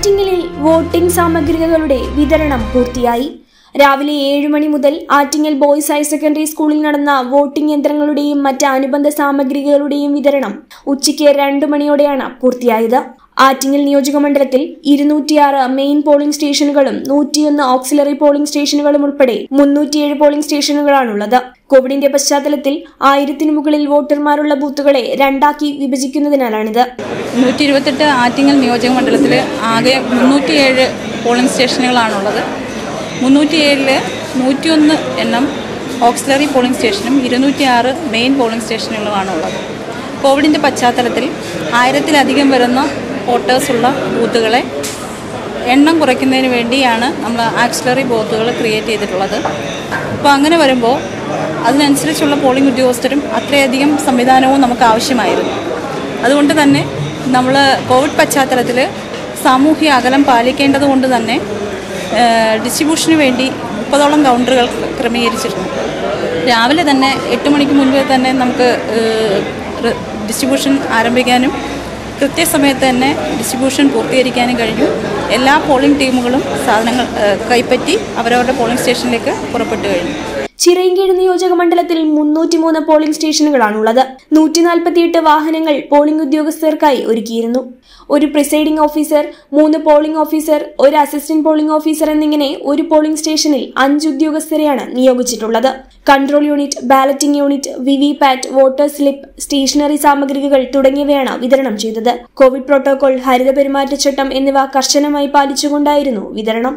ആറ്റിങ്ങലിൽ വോട്ടിംഗ് സാമഗ്രികളുടെ വിതരണം പൂർത്തിയായി രാവിലെ ഏഴ് മണി മുതൽ ആറ്റിങ്ങൽ ബോയ്സ് ഹയർ സെക്കൻഡറി സ്കൂളിൽ നടന്ന വോട്ടിംഗ് യന്ത്രങ്ങളുടെയും മറ്റ് അനുബന്ധ സാമഗ്രികളുടെയും വിതരണം ഉച്ചയ്ക്ക് രണ്ടു മണിയോടെയാണ് പൂർത്തിയായത് ആറ്റിങ്ങൽ നിയോജക മണ്ഡലത്തിൽ ഇരുന്നൂറ്റിയാറ് മെയിൻ പോളിംഗ് സ്റ്റേഷനുകളും നൂറ്റിയൊന്ന് ഓക്സിലറി പോളിംഗ് സ്റ്റേഷനുകളും ഉൾപ്പെടെ മുന്നൂറ്റിയേഴ് പോളിംഗ് സ്റ്റേഷനുകളാണുള്ളത് കോവിഡിന്റെ പശ്ചാത്തലത്തിൽ ആയിരത്തിനു മുകളിൽ വോട്ടർമാരുള്ള ബൂത്തുകളെ രണ്ടാക്കി വിഭജിക്കുന്നതിനാലാണിത് നൂറ്റി ഇരുപത്തെട്ട് ആറ്റിങ്ങൽ നിയോജക മണ്ഡലത്തിൽ ആകെ മുന്നൂറ്റിയേഴ് പോളിംഗ് സ്റ്റേഷനുകളാണുള്ളത് മുന്നൂറ്റിയേഴില് നൂറ്റിയൊന്ന് എണ്ണം ഓക്സിലറി പോളിംഗ് സ്റ്റേഷനും ഇരുന്നൂറ്റിയാറ് മെയിൻ പോളിംഗ് സ്റ്റേഷനുകളുമാണുള്ളത് കോവിഡിൻ്റെ പശ്ചാത്തലത്തിൽ ആയിരത്തിലധികം വരുന്ന വോട്ടേഴ്സുള്ള ബൂത്തുകളെ എണ്ണം കുറയ്ക്കുന്നതിന് വേണ്ടിയാണ് നമ്മൾ ആക്സിലറി ബൂത്തുകൾ ക്രിയേറ്റ് ചെയ്തിട്ടുള്ളത് അപ്പോൾ അങ്ങനെ വരുമ്പോൾ അതിനനുസരിച്ചുള്ള പോളിംഗ് ഉദ്യോഗസ്ഥരും അത്രയധികം സംവിധാനവും നമുക്ക് ആവശ്യമായിരുന്നു അതുകൊണ്ട് തന്നെ നമ്മൾ കോവിഡ് പശ്ചാത്തലത്തിൽ സാമൂഹ്യ അകലം പാലിക്കേണ്ടത് കൊണ്ട് തന്നെ ഡിസ്ട്രിബ്യൂഷന് വേണ്ടി മുപ്പതോളം കൗണ്ടറുകൾ ക്രമീകരിച്ചിരുന്നു രാവിലെ തന്നെ എട്ട് മണിക്ക് മുൻപേ തന്നെ നമുക്ക് ഡിസ്ട്രിബ്യൂഷൻ ആരംഭിക്കാനും കൃത്യസമയത്ത് തന്നെ ഡിസ്ട്രിബ്യൂഷൻ പൂർത്തീകരിക്കാനും കഴിഞ്ഞു എല്ലാ പോളിംഗ് ടീമുകളും സാധനങ്ങൾ ഏഹ്, കൈപ്പറ്റി അവരവരുടെ പോളിംഗ് സ്റ്റേഷനിലേക്ക് പുറപ്പെട്ടു കഴിഞ്ഞു ചിറയൻകീഴ് നിയോജക മണ്ഡലത്തിൽ മുന്നൂറ്റിമൂന്ന് പോളിംഗ് സ്റ്റേഷനുകളാണുള്ളത് നൂറ്റി നാൽപ്പത്തിയെട്ട് വാഹനങ്ങൾ പോളിംഗ് ഉദ്യോഗസ്ഥർക്കായി ഒരുക്കിയിരുന്നു ഒരു പ്രിസൈഡിംഗ് ഓഫീസർ മൂന്ന് പോളിംഗ് ഓഫീസർ ഒരു അസിസ്റ്റന്റ് പോളിംഗ് ഓഫീസർ എന്നിങ്ങനെ ഒരു പോളിംഗ് സ്റ്റേഷനിൽ അഞ്ച് ഉദ്യോഗസ്ഥരെയാണ് നിയോഗിച്ചിട്ടുള്ളത് control unit balloting unit VV PAT voter slip stationery സാമഗ്രികൾ തുടങ്ങിയവയാണ് വിതരണം ചെയ്തത് കോവിഡ് പ്രോട്ടോകോൾ ഹരിത പെരുമാറ്റച്ചട്ടം എന്നിവ കർശനമായി പാലിച്ചുകൊണ്ടായിരുന്നു വിതരണം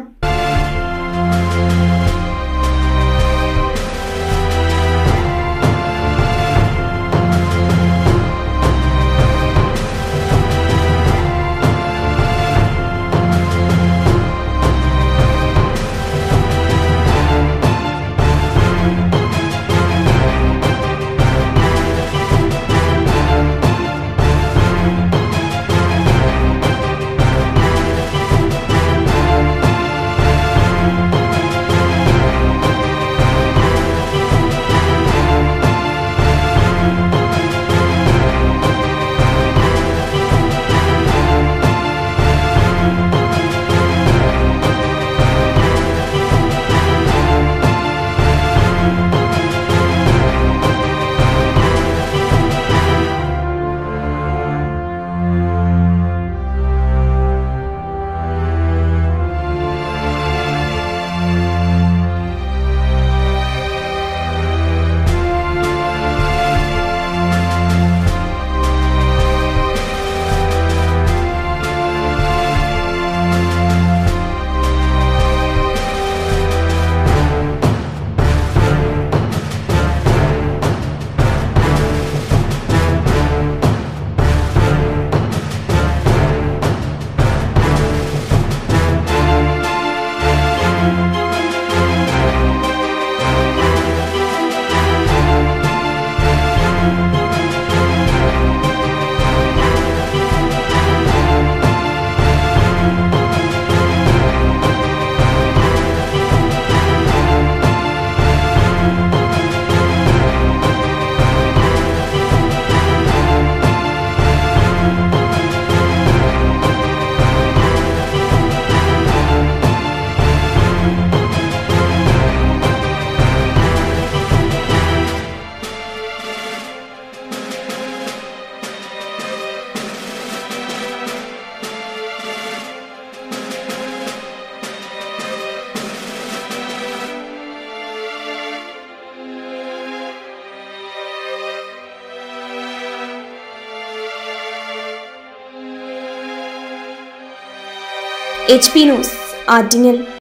എച്ച് പി ന്യൂസ് ആറ്റിങ്ങൽ